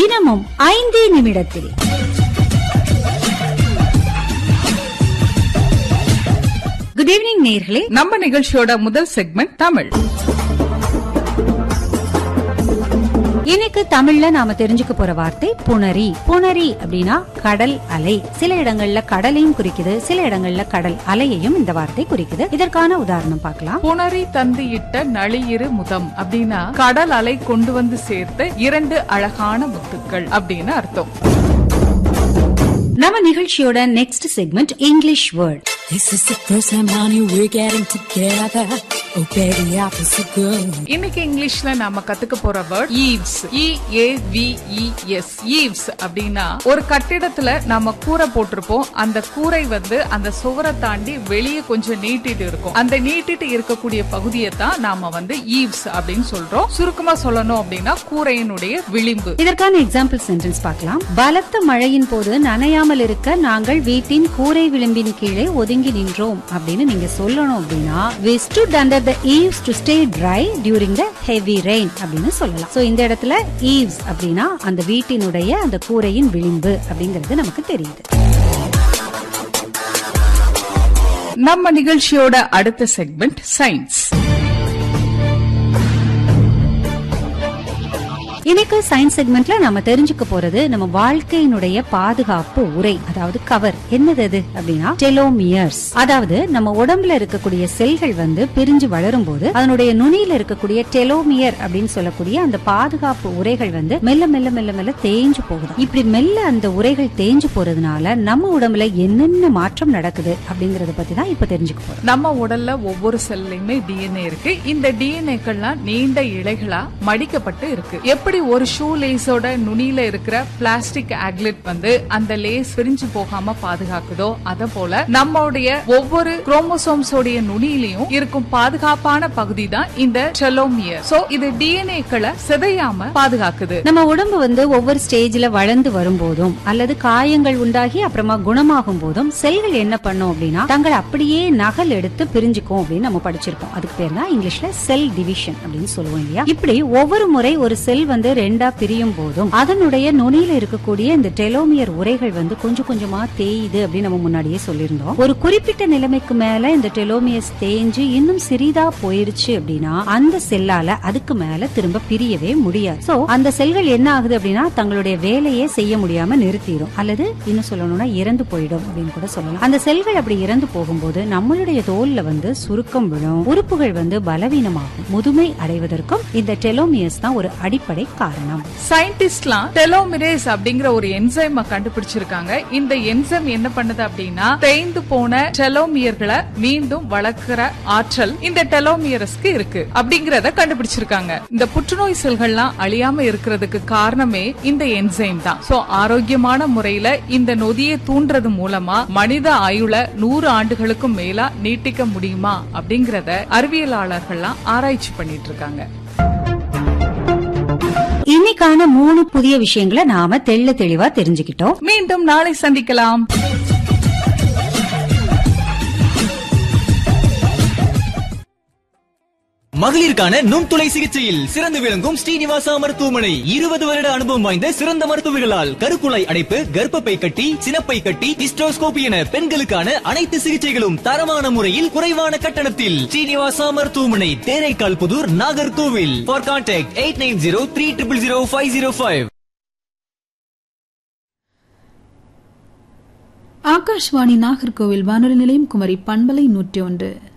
தினமும் ஐந்தே நிமிடத்தில் குட் ஈவினிங் நேர்களே நம்ம நிகழ்ச்சியோட முதல் செக்மெண்ட் தமிழ் இன்னைக்கு தமிழ்ல நாம தெரிஞ்சுக்க போற வார்த்தை புணரி புணரி அப்படின்னா கடல் அலை சில இடங்கள்ல கடலையும் குறிக்குது சில இடங்கள்ல கடல் அலையையும் இந்த வார்த்தை குறிக்குது இதற்கான உதாரணம் பார்க்கலாம் புணரி தந்து இட்ட நளியிரு முதம் அப்படின்னா கடல் அலை கொண்டு வந்து சேர்த்த இரண்டு அழகான முத்துக்கள் அப்படின்னு அர்த்தம் நம்ம நிகழ்ச்சியோட next segment English word This is the first time, honey, we're getting together. Oh, baby, I feel so good. இன்னைக்கு இங்கிலீஷ்ல நாம கத்துக்க போற word eaves E A V E S eaves அப்படின்னா ஒரு கட்டிடத்துல நாம கூரை போட்டிருப்போம் அந்த கூரை வந்து அந்த சுவரை தாண்டி வெளியே கொஞ்சம் நீட்டிட்டு இருக்கும் அந்த நீட்டிட்டு இருக்கக்கூடிய பகுதியை தான் நாம வந்து ஈவ்ஸ் அப்படின்னு சொல்றோம் சுருக்கமா சொல்லணும் அப்படின்னா கூரையினுடைய விளிம்பு இதற்கான எக்ஸாம்பிள் சென்டென்ஸ் பார்க்கலாம் பலத்த மழையின் போது நனையாமல் இருக்க நாங்கள் வீட்டின் கூரை விளிம்பின் கீழே ஒதுங்கி நின்றோம் அப்படின்னு நீங்க சொல்லணும் அப்படின்னா we stood under the eaves to stay dry during the heavy rain அப்படின்னு சொல்லலாம் சோ இந்த இடத்துல eaves அப்படின்னா அந்த வீட்டினுடைய அந்த கூரையின் விளிம்பு அப்படிங்கிறது நமக்கு தெரியுது நம்ம நிகழ்ச்சியோட அடுத்த செக்மெண்ட் சயின்ஸ் இன்னைக்கு சயின்ஸ் செக்மெண்ட்ல நம்ம தெரிஞ்சுக்க போறது நம்ம வாழ்க்கையினுடைய பாதுகாப்பு உரை அதாவது கவர் என்னது அது அப்படின்னா டெலோமியர்ஸ் அதாவது நம்ம உடம்புல இருக்கக்கூடிய செல்கள் வந்து பிரிஞ்சு வளரும் போது அதனுடைய நுனியில இருக்கக்கூடிய டெலோமியர் அப்படின்னு சொல்லக்கூடிய அந்த பாதுகாப்பு உரைகள் வந்து மெல்ல மெல்ல மெல்ல மெல்ல தேஞ்சு போகுது இப்படி மெல்ல அந்த உரைகள் தேஞ்சு போறதுனால நம்ம உடம்புல என்னென்ன மாற்றம் நடக்குது அப்படிங்கறத பத்தி தான் இப்ப தெரிஞ்சுக்க போறோம் நம்ம உடல்ல ஒவ்வொரு செல்லையுமே டிஎன்ஏ இருக்கு இந்த டிஎன்ஏக்கள்லாம் நீண்ட இழைகளா மடிக்கப்பட்டு இருக்கு எப்படி ஒரு ஷூ லேஸோட நுனியில இருக்கிற பிளாஸ்டிக் ஆக்லெட் வந்து அந்த லேஸ் பிரிஞ்சு போகாம பாதுகாக்குதோ அத போல நம்மளுடைய ஒவ்வொரு குரோமோசோம்ஸோடைய நுனியிலையும் இருக்கும் பாதுகாப்பான பகுதி தான் இந்த டெலோமியர் சோ இது டிஎன்ஏக்களை சிதையாம பாதுகாக்குது நம்ம உடம்பு வந்து ஒவ்வொரு ஸ்டேஜ்ல வளர்ந்து வரும்போதும் அல்லது காயங்கள் உண்டாகி அப்புறமா குணமாகும் போதும் செல்கள் என்ன பண்ணும் அப்படின்னா தங்களை அப்படியே நகல் எடுத்து பிரிஞ்சுக்கும் அப்படின்னு நம்ம படிச்சிருக்கோம் அதுக்கு பேர் தான் இங்கிலீஷ்ல செல் டிவிஷன் அப்படின்னு சொல்லுவோம் இல்லையா இப்படி ஒவ்வொரு முறை ஒரு செல் வந்து ரெண்டா பிரியும் போதும் அதனுடைய நுனியில இருக்கக்கூடிய இந்த டெலோமியர் உரைகள் வந்து கொஞ்சம் கொஞ்சமா தேயுது அப்படின்னு நம்ம முன்னாடியே சொல்லியிருந்தோம் ஒரு குறிப்பிட்ட நிலைமைக்கு மேல இந்த டெலோமியர்ஸ் தேஞ்சு இன்னும் சிறிதா போயிருச்சு அப்படின்னா அந்த செல்லால அதுக்கு மேல திரும்ப பிரியவே முடியாது சோ அந்த செல்கள் என்ன ஆகுது அப்படின்னா தங்களுடைய வேலையே செய்ய முடியாம நிறுத்திடும் அல்லது இன்னும் சொல்லணும்னா இறந்து போயிடும் அப்படின்னு கூட சொல்லலாம் அந்த செல்கள் அப்படி இறந்து போகும்போது நம்மளுடைய தோல்ல வந்து சுருக்கம் விழும் உறுப்புகள் வந்து பலவீனமாகும் முதுமை அடைவதற்கும் இந்த டெலோமியர்ஸ் தான் ஒரு அடிப்படை காரணம் சயின்டிஸ்ட்லாம் டெலோமிரேஸ் அப்படிங்கிற ஒரு என்சைம கண்டுபிடிச்சிருக்காங்க இந்த என்சைம் என்ன பண்ணுது அப்படின்னா தேய்ந்து போன டெலோமியர்களை மீண்டும் வளர்க்கிற ஆற்றல் இந்த டெலோமியரஸ்க்கு இருக்கு அப்படிங்கறத கண்டுபிடிச்சிருக்காங்க இந்த புற்றுநோய் செல்கள்லாம் அழியாம இருக்கிறதுக்கு காரணமே இந்த என்சைம் தான் சோ ஆரோக்கியமான முறையில இந்த நொதியை தூண்டுறது மூலமா மனித ஆயுள நூறு ஆண்டுகளுக்கும் மேலா நீட்டிக்க முடியுமா அப்படிங்கறத அறிவியலாளர்கள்லாம் ஆராய்ச்சி பண்ணிட்டு இருக்காங்க இன்னைக்கான மூணு புதிய விஷயங்களை நாம தெள்ள தெளிவா தெரிஞ்சுக்கிட்டோம் மீண்டும் நாளை சந்திக்கலாம் மகளிருக்கான நுண்துளை சிகிச்சையில் சிறந்து விளங்கும் ஸ்ரீனிவாசா மருத்துவமனை இருபது வருட அனுபவம் வாய்ந்த சிறந்த மருத்துவர்களால் கருக்குழாய் அடைப்பு கர்ப்பப்பை கட்டி சினப்பை கட்டி ஹிஸ்டோஸ்கோபி என பெண்களுக்கான அனைத்து சிகிச்சைகளும் தரமான முறையில் குறைவான கட்டணத்தில் ஸ்ரீனிவாசா மருத்துவமனை Theraikal Puthur Nagercoil for contact eight nine zero three triple zero five zero five Akashvani Nagercoil வானொலி நிலையம் குமரி பண்பலை நூற்றி ஒன்று